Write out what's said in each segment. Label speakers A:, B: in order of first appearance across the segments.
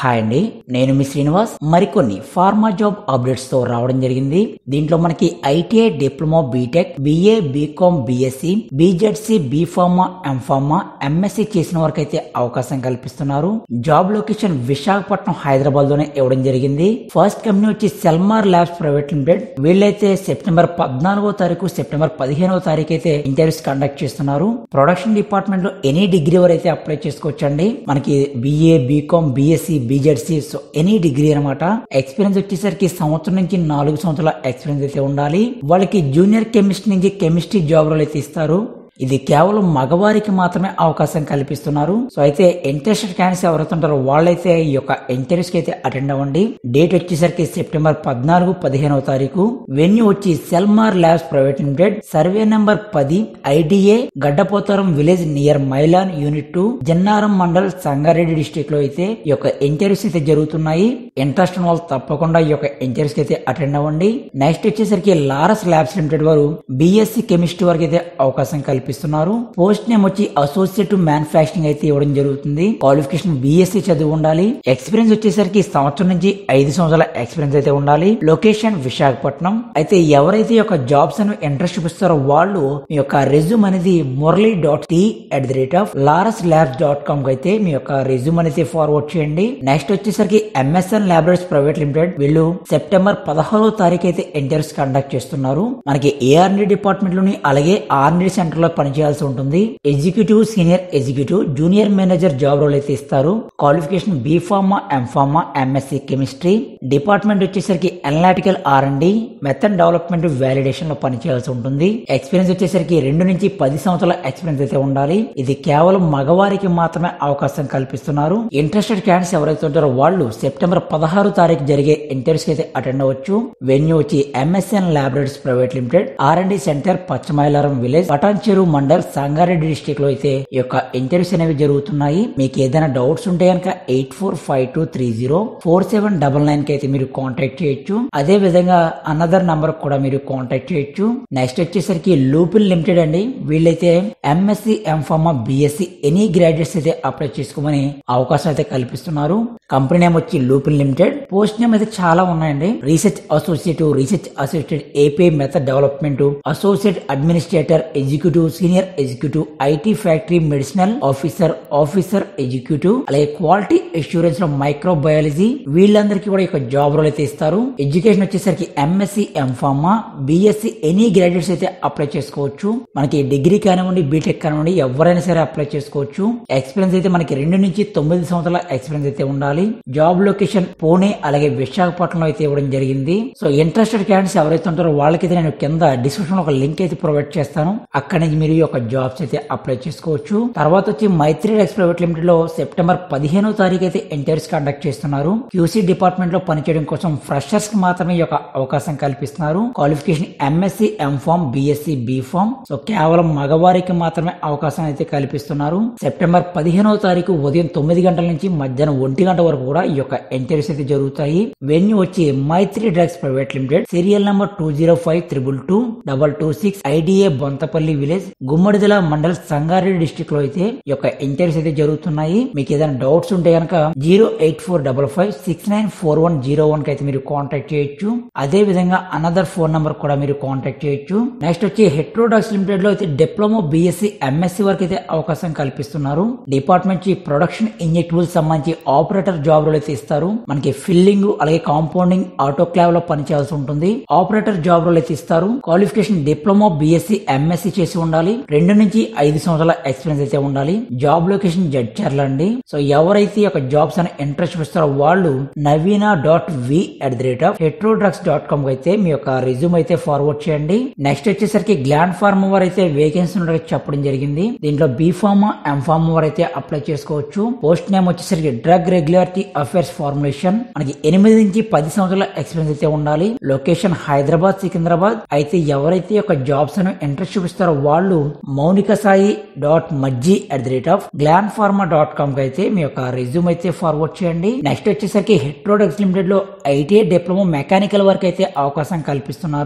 A: hi అండి నేను మీ శ్రీనివాస్ మరికొన్ని ఫార్మా జాబ్ అప్డేట్స్ తో రావడం జరిగింది దీంట్లో మనకి ITI diploma BTech BA BCom BSc BZC B pharma MPharma MSc చేసిన వారికి అయితే అవకాశం కల్పిస్తున్నారు జాబ్ లొకేషన్ విశాఖపట్నం హైదరాబాద్ లోనే ఇవ్వడం జరిగింది ఫస్ట్ కంపెనీ వచ్చి సెల్మార్ ల్యాబ్స్ ప్రైవేట్ లిమిటెడ్ వీళ్ళైతే సెప్టెంబర్ పద్నాలుగో తారీఖు సెప్టెంబర్ పదిహేనవ తారీఖు అయితే ఇంటర్వ్యూస్ కండక్ట్ చేస్తున్నారు ప్రొడక్షన్ డిపార్ట్మెంట్ లో ఎనీ డిగ్రీ వరకు అయితే అప్లై చేసుకోవచ్చండి మనకి BA BCom BSc BZC so any degree అనమాట ఎక్స్పీరియన్స్ వచ్చేసరికి సంవత్సరం నుంచి నాలుగు సంవత్సరాల ఎక్స్పీరియన్స్ అయితే ఉండాలి వాళ్ళకి జూనియర్ కెమిస్ట్రీ నుంచి కెమిస్ట్రీ జాబ్ రోల్ అయితే ఇస్తారు ఇది కేవలం మగవారికి మాత్రమే అవకాశం కల్పిస్తున్నారు సో అయితే ఇంట్రెస్టెడ్ క్యాండిడేట్స్ ఎవరైతే ఉంటారో వాళ్ళైతే ఈ యొక్క ఇంటర్వ్యూస్ కి అయితే అటెండ్ అవ్వండి డేట్ వచ్చేసరికి సెప్టెంబర్ పద్నాలుగు పదిహేనవ తారీఖు వెన్యూ వచ్చి Selmar labs private limited survey number పది IDA Gaddapotharam village near Mylan unit two Jinnaram mandal Sangareddy district లో అయితే ఈ యొక్క ఇంటర్వ్యూస్ అయితే జరుగుతున్నాయి ఇంట్రెస్ట్ ఉన్న వాళ్ళు తప్పకుండా ఈ యొక్క ఇంటర్వ్యూస్ కి అయితే అటెండ్ అవ్వండి నెక్స్ట్ వచ్చేసరికి లారస్ ల్యాబ్స్ లిమిటెడ్ వారు బిఎస్సి కెమిస్ట్రీ వరకు అయితే అవకాశం కల్పిస్తున్నారు పోస్ట్ నేమ్ వచ్చి అసోసియేట్ మ్యానుఫాక్చరింగ్ అయితే ఇవ్వడం జరుగుతుంది క్వాలిఫికేషన్ బిఎస్సి చదివి ఉండాలి ఎక్స్పీరియన్స్ వచ్చేసరికి సంవత్సరం నుంచి ఐదు సంవత్సరాల ఎక్స్పీరియన్స్ అయితే ఉండాలి లొకేషన్ విశాఖపట్నం అయితే ఎవరైతే ఈ యొక్క జాబ్స్ అని ఇంట్రెస్ట్ చూపిస్తారో వాళ్ళు మీ యొక్క రెజ్యూమ్ అనేది Murali dot T at the rate of Laurus labs dot com అయితే మీ యొక్క రెజ్యూమ్ అనేది ఫార్వర్డ్ చేయండి నెక్స్ట్ వచ్చేసరికి ఎంఎస్ఎన్ ల్యాబరేటరీస్ ప్రైవేట్ లిమిటెడ్ వీళ్ళు సెప్టెంబర్ పదహారో తారీఖు అయితే ఇంటర్వ్యూస్ కండక్ట్ చేస్తున్నారు మనకి ఏఆర్డి డిపార్ట్మెంట్ లోని అలాగే ఆర్డి సెంటర్ లో పనిచేయాల్సి ఉంటుంది executive senior executive junior manager job role అయితే ఇస్తారు qualification B pharma MPharma MSc chemistry department వచ్చేసరికి analytical R and D method development validation లో పనిచేయాల్సి ఉంటుంది ఎక్స్పీరియన్స్ వచ్చేసరికి రెండు నుంచి పది సంవత్సరాల ఎక్స్పీరియన్స్ అయితే ఉండాలి ఇది కేవలం మగవారికి మాత్రమే అవకాశం కల్పిస్తున్నారు ఇంట్రెస్టెడ్ క్యాండిడేట్స్ ఎవరైతే ఉంటారో వాళ్ళు సెప్టెంబర్ పదహారు తారీఖు జరిగే ఇంటర్వ్యూస్ కి అయితే అటెండ్ అవ్వచ్చు వెన్యూ వచ్చి MSN laboratories private limited R and D centre Pashamylaram village Patancheru mandal Sangareddy district లో అయితే ఈ యొక్క ఇంటర్వ్యూస్ అనేవి జరుగుతున్నాయి మీకు ఏదైనా డౌట్స్ ఉంటే కనుక eight four five two three zero four seven double nine కి అయితే మీరు కాంటాక్ట్ చేయొచ్చు అదే విధంగా అనదర్ నంబర్ కూడా మీరు కాంటాక్ట్ చేయొచ్చు నెక్స్ట్ వచ్చేసరికి లూపిల్ లిమిటెడ్ అండి వీళ్ళైతే MSc MPharma BSc any graduates అయితే అప్లై చేసుకోమని అవకాశం అయితే కల్పిస్తున్నారు కంపెనీ నేమ్ వచ్చి లూపిల్ లిమిటెడ్ పోస్ట్ నేమ్ అయితే చాలా ఉన్నాయండి research associate research associate AP method development associate administrator executive senior executive IT factory medicinal officer officer executive అలాగే క్వాలిటీ అష్యూరెన్స్ లో మైక్రోబయాలజీ వీళ్ళందరికీ కూడా ఒక జాబ్ రోల్ అయితే ఇస్తారు ఎడ్యుకేషన్ వచ్చేసరికి MSc MPharma BSc any graduates అయితే అప్లై చేసుకోవచ్చు మనకి డిగ్రీ కానివ్వండి బీటెక్ కానివ్వండి ఎవరైనా సరే అప్లై చేసుకోవచ్చు ఎక్స్పీరియన్స్ అయితే మనకి రెండు నుంచి తొమ్మిది సంవత్సరాల ఎక్స్పీరియన్స్ అయితే ఉండాలి జాబ్ లొకేషన్ పూణే అలాగే విశాఖపట్నంలో అయితే ఇవ్వడం జరిగింది సో ఇంట్రెస్టెడ్ క్యాండిడేట్స్ ఎవరైతే ఉంటారో వాళ్ళకైతే నేను కింద డిస్క్రిప్షన్ లో ఒక లింక్ అయితే ప్రొవైడ్ చేస్తాను అక్కడ నుంచి మీరు ఈ యొక్క జాబ్స్ అయితే అప్లై చేసుకోవచ్చు తర్వాత వచ్చి మైత్రి డెక్స్ ప్రైవేట్ లిమిటెడ్ లో సెప్టెంబర్ పదిహేనో తారీఖు అయితే ఇంటర్వ్యూస్ కండక్ట్ చేస్తున్నారు క్యూసీ డిపార్ట్మెంట్ లో పనిచేయడం కోసం ఫ్రెషర్స్ కి మాత్రమే ఈ యొక్క అవకాశం కల్పిస్తున్నారు qualification MSc MPharm BSc BPharm so కేవలం మగవారికి మాత్రమే అవకాశం అయితే కల్పిస్తున్నారు సెప్టెంబర్ పదిహేనవ తారీఖు ఉదయం తొమ్మిది గంటల నుంచి మధ్యాహ్నం ఒంటి గంట వరకు కూడా ఈ యొక్క ఇంటర్వ్యూస్ అయితే జరుగుతాయి వెన్యూ వచ్చి Maithri drugs private limited serial number two zero five triple two double two six IDA Bonthapally village Gummadidala mandal Sangareddy district లో అయితే ఈ యొక్క ఇంటర్వ్యూస్ అయితే జరుగుతున్నాయి మీకు ఏదైనా డౌట్స్ ఉంటే కనుక zero eight four double five six nine four one zero one కి అయితే మీరు కాంటాక్ట్ చేయొచ్చు అదే విధంగా అనదర్ ఫోన్ నంబర్ కూడా మీరు కాంటాక్ట్ చేయొచ్చు నెక్స్ట్ వచ్చి హెట్రోడాక్స్ లిమిటెడ్ లో అయితే డిప్లొమా బిఎస్సి ఎంఎస్సి వరకు అయితే అవకాశం కల్పిస్తున్నారు డిపార్ట్మెంట్ ప్రొడక్షన్ ఇంజెక్టిబుల్స్ సంబంధించి ఆపరేటర్ జాబ్ రోల్ అయితే ఇస్తారు మనకి ఫిల్లింగ్ అలాగే కాంపౌండింగ్ ఆటోక్లావ్ లో పనిచేయాల్సి ఉంటుంది ఆపరేటర్ జాబ్ రోల్ అయితే ఇస్తారు క్వాలిఫికేషన్ డిప్లొమా బిఎస్సి ఎంఎస్సి చేసి ఉండాలి రెండు నుంచి ఐదు సంవత్సరాల ఎక్స్పీరియన్స్ అయితే ఉండాలి జాబ్ లొకేషన్ జడ్చర్ల అండి సో ఎవరైతే ఈ యొక్క జాబ్స్ అని ఇంట్రెస్ట్ చూపిస్తారో వాళ్ళు Naveena dot V at the rate of Hetero drugs dot com అయితే మీ యొక్క రిజ్యూమ్ అయితే ఫార్వర్డ్ చేయండి నెక్స్ట్ వచ్చేసరికి గ్లాండ్ ఫార్మ్ వారు అయితే వేకెన్సీ ఉండగా చెప్పడం జరిగింది దీంట్లో బీ ఫార్మా ఎం ఫార్మ్ వారు అయితే అప్లై చేసుకోవచ్చు పోస్ట్ నేమ్ వచ్చేసరికి డ్రగ్ రెగ్యులారిటీ అఫేర్స్ ఫార్ములేషన్ మనకి ఎనిమిది నుంచి పది సంవత్సరాల ఎక్స్పీరియన్స్ అయితే ఉండాలి లొకేషన్ హైదరాబాద్ సికింద్రాబాద్ అయితే ఎవరైతే ఒక జాబ్స్ అని ఇంట్రెస్ట్ చూపిస్తారో వాళ్ళు Mounika Sai dot Majji at the rate of Gland pharma dot com అయితే మీ యొక్క రెజ్యూమ్ అయితే ఫార్వర్డ్ చేయండి నెక్స్ట్ వచ్చేసరికి హెట్రోడక్స్ లిమిటెడ్ లో ఐటీఐ డిప్లొమా మెకానికల్ వర్క్ అయితే అవకాశం కల్పిస్తున్నారు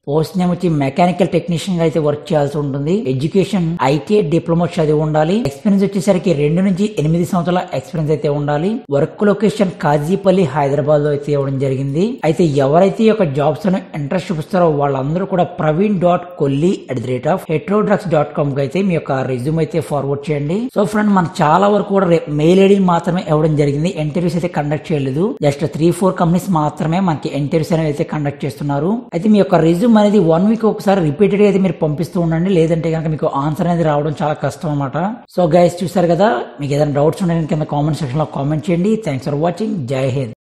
A: పోస్ట్ నేమ్ వచ్చి మెకానికల్ టెక్నీషియన్ గా అయితే వర్క్ చేయాల్సి ఉంటుంది ఎడ్యుకేషన్ ఐటీఐ డిప్లొమా చదివి ఉండాలి ఎక్స్పీరియన్స్ వచ్చేసరికి రెండు నుంచి ఎనిమిది సంవత్సరాల ఎక్స్పీరియన్స్ అయితే ఉండాలి వర్క్ లొకేషన్ కాజీపల్లి హైదరాబాద్ లో అయితే ఇవ్వడం జరిగింది అయితే ఎవరైతే ఈ యొక్క జాబ్స్ ను ఇంట్రెస్ట్ చూపిస్తారో వాళ్ళందరూ కూడా Praveen dot Kolli at the rate of Hetero drugs dot com కి అయితే మీ యొక్క రెజ్యూమ్ అయితే ఫార్వర్డ్ చేయండి సో ఫ్రెండ్ మనకు చాలా వరకు కూడా మెయిల్ ఐడి మాత్రమే ఇవ్వడం జరిగింది ఇంటర్వ్యూస్ అయితే కండక్ట్ చేయలేదు జస్ట్ త్రీ ఫోర్ కంపెనీస్ మాత్రమే మనకి ఇంటర్వ్యూస్ అనేవి అయితే కండక్ట్ చేస్తున్నారు అయితే మీ యొక్క రెజ్యూమ్ అనేది వన్ వీక్ ఒకసారి రిపీటెడ్ గా అయితే మీరు పంపిస్తూ ఉండండి లేదంటే కనుక మీకు ఆన్సర్ అనేది రావడం చాలా కష్టం అనమాట సో గైస్ చూసారు కదా మీకు ఏదైనా డౌట్స్ ఉంటే కింద కామెంట్ సెక్షన్ లో కామెంట్ చేయండి thanks for watching Jai Hind